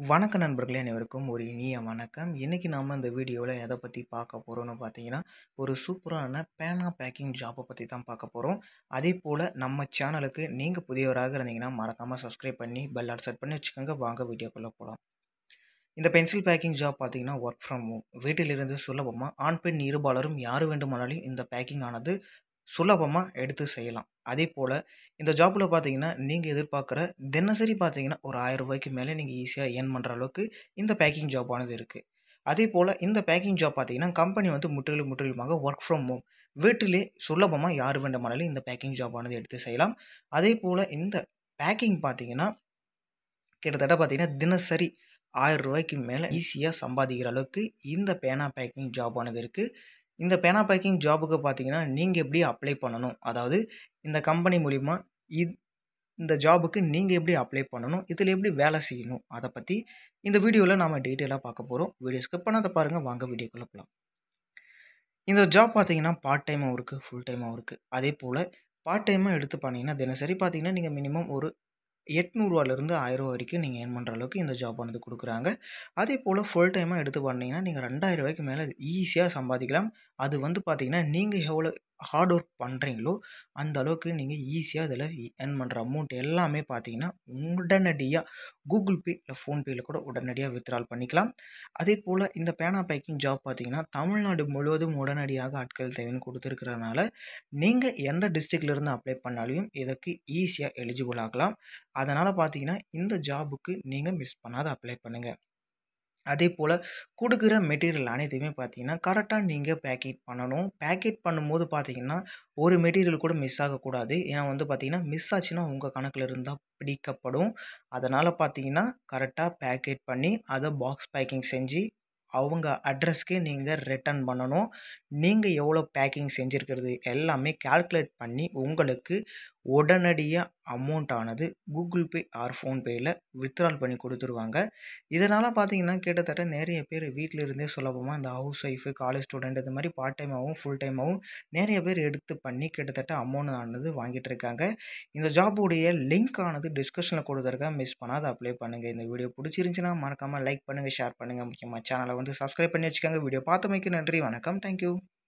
வணக்க நண்பர்களே அனைவருக்கும் ஒரு இனிய வணக்கம் இன்றைக்கி நாம் இந்த வீடியோவில் எதை பற்றி பார்க்க போகிறோம்னு பார்த்தீங்கன்னா ஒரு சூப்பரான பேனா பேக்கிங் ஜாப்பை பற்றி தான் பார்க்க போகிறோம் அதே போல் நம்ம சேனலுக்கு நீங்கள் புதியவராக இருந்தீங்கன்னா மறக்காமல் சப்ஸ்கிரைப் பண்ணி பெல் ஆட் செட் பண்ணி வச்சுக்கோங்க வாங்க வீடியோக்குள்ளே போகலாம் இந்த பென்சில் பேக்கிங் ஜாப் பார்த்தீங்கன்னா ஒர்க் ஃப்ரம் ஹோம் வீட்டிலிருந்து சுலபமாக ஆண் பெண் இருபாலரும் யார் வேண்டுமானாலும் இந்த பேக்கிங் ஆனது சுலபமாக எடுத்து செய்யலாம் அதே போல் இந்த ஜாப்பில் பார்த்தீங்கன்னா நீங்கள் எதிர்பார்க்குற தினசரி பார்த்தீங்கன்னா ஒரு ஆயிரம் ரூபாய்க்கு மேலே நீங்கள் ஈஸியாக ஏர்ன் பண்ணுற அளவுக்கு இந்த பேக்கிங் ஜாப்பானது இருக்குது அதே போல் இந்த பேக்கிங் ஜாப் பார்த்தீங்கன்னா கம்பெனி வந்து முற்றிலும் முற்றிலுமாக ஒர்க் ஃப்ரம் ஹோம் வீட்டிலே சுலபமாக யார் வேண்டுமானாலும் இந்த பேக்கிங் ஜாப்பானது எடுத்து செய்யலாம் அதே போல் இந்த பேக்கிங் பார்த்தீங்கன்னா கிட்டத்தட்ட பார்த்தீங்கன்னா தினசரி ஆயிரம் ரூபாய்க்கு மேலே ஈஸியாக சம்பாதிக்கிற அளவுக்கு இந்த பேனா பேக்கிங் ஜாப்பானது இருக்குது இந்த பேனா பேக்கிங் ஜாபுக்கு பார்த்தீங்கன்னா நீங்கள் எப்படி அப்ளை பண்ணணும் அதாவது இந்த கம்பெனி மூலிமா இது இந்த ஜாபுக்கு நீங்கள் எப்படி அப்ளை பண்ணணும் இதில் எப்படி வேலை செய்யணும் அதை பற்றி இந்த வீடியோவில் நாம் டீட்டெயிலாக பார்க்க போகிறோம் வீடியோ ஸ்கிப் பண்ணாத பாருங்கள் வாங்க வீடியோக்குள்ளே போகலாம் இந்த ஜாப் பார்த்தீங்கன்னா பார்ட் டைமாகவும் இருக்குது ஃபுல் டைமாகவும் இருக்குது அதே போல் பார்ட் டைமாக எடுத்து பண்ணிங்கன்னா தினசரி பார்த்தீங்கன்னா நீங்கள் மினிமம் ஒரு எட்நூறுவாலேருந்து ஆயிரம் வரைக்கும் நீங்கள் ஏர்ன் பண்ணுற அளவுக்கு இந்த ஜாப் வந்து கொடுக்குறாங்க அதே போல் ஃபுல் டைமாக எடுத்து பண்ணிங்கன்னா நீங்கள் ரெண்டாயிரம் ரூபாய்க்கு மேலே ஈஸியாக சம்பாதிக்கலாம் அது வந்து பார்த்திங்கன்னா நீங்கள் எவ்வளோ ஹார்ட் ஒர்க் பண்ணுறீங்களோ அந்த அளவுக்கு நீங்கள் ஈஸியாக அதில் ஏர்ன் பண்ணுற அமௌண்ட் எல்லாமே பார்த்தீங்கன்னா உடனடியாக கூகுள் பே இல்லை ஃபோன்பேயில் கூட உடனடியாக வித்ட்ரால் பண்ணிக்கலாம் அதே போல் இந்த பேனா பேக்கிங் ஜாப் பார்த்தீங்கன்னா தமிழ்நாடு முழுவதும் உடனடியாக ஆட்கள் தேவைன்னு கொடுத்துருக்கிறதுனால நீங்கள் எந்த டிஸ்ட்ரிக்ட்லேருந்து அப்ளை பண்ணாலையும் இதற்கு ஈஸியாக எலிஜிபிள் ஆகலாம் அதனால் பார்த்தீங்கன்னா இந்த ஜாபுக்கு நீங்கள் மிஸ் பண்ணாத அப்ளை பண்ணுங்கள் அதே போல் கொடுக்குற மெட்டீரியல் அனைத்தையுமே பார்த்தீங்கன்னா கரெக்டாக நீங்கள் பேக்கெட் பண்ணணும் பேக்கெட் பண்ணும்போது பார்த்தீங்கன்னா ஒரு மெட்டீரியல் கூட மிஸ் ஆகக்கூடாது ஏன்னா வந்து பார்த்தீங்கன்னா மிஸ் ஆச்சுன்னா உங்கள் கணக்கில் இருந்தால் பிடிக்கப்படும் அதனால் பார்த்தீங்கன்னா கரெக்டாக பேக்கெட் பண்ணி அதை பாக்ஸ் பேக்கிங் செஞ்சு அவங்க அட்ரஸ்க்கே நீங்கள் ரிட்டன் பண்ணணும் நீங்கள் எவ்வளோ பேக்கிங் செஞ்சுருக்கிறது எல்லாமே கால்குலேட் பண்ணி உங்களுக்கு உடனடியாக அமௌண்ட் ஆனது கூகுள் பே ஆர் ஃபோன்பேயில் வித்ட்ரால் பண்ணி கொடுத்துருவாங்க இதனால் பார்த்தீங்கன்னா கிட்டத்தட்ட நிறைய பேர் வீட்டில் இருந்தே சுலபமாக இந்த ஹவுஸ் ஒய்ஃபு காலேஜ் ஸ்டூடெண்ட் இது மாதிரி பார்ட் டைமாகவும் ஃபுல் டைமாகவும் நிறைய பேர் எடுத்து பண்ணி கிட்டத்தட்ட அமௌண்ட் ஆனது வாங்கிட்டு இருக்காங்க இந்த ஜாபுடைய லிங்க் ஆனது டிஸ்கிரிப்ஷனில் கொடுத்துருக்கேன் மிஸ் பண்ணாத அப்ளை பண்ணுங்கள் இந்த வீடியோ பிடிச்சிருந்துச்சின்னா மறக்காமல் லைக் பண்ணுங்கள் ஷேர் பண்ணுங்கள் முக்கியமாக சேனலை வந்து சப்ஸ்கிரைப் பண்ணி வச்சுக்கோங்க வீடியோ பார்த்தமைக்கு நன்றி வணக்கம் தேங்க்யூ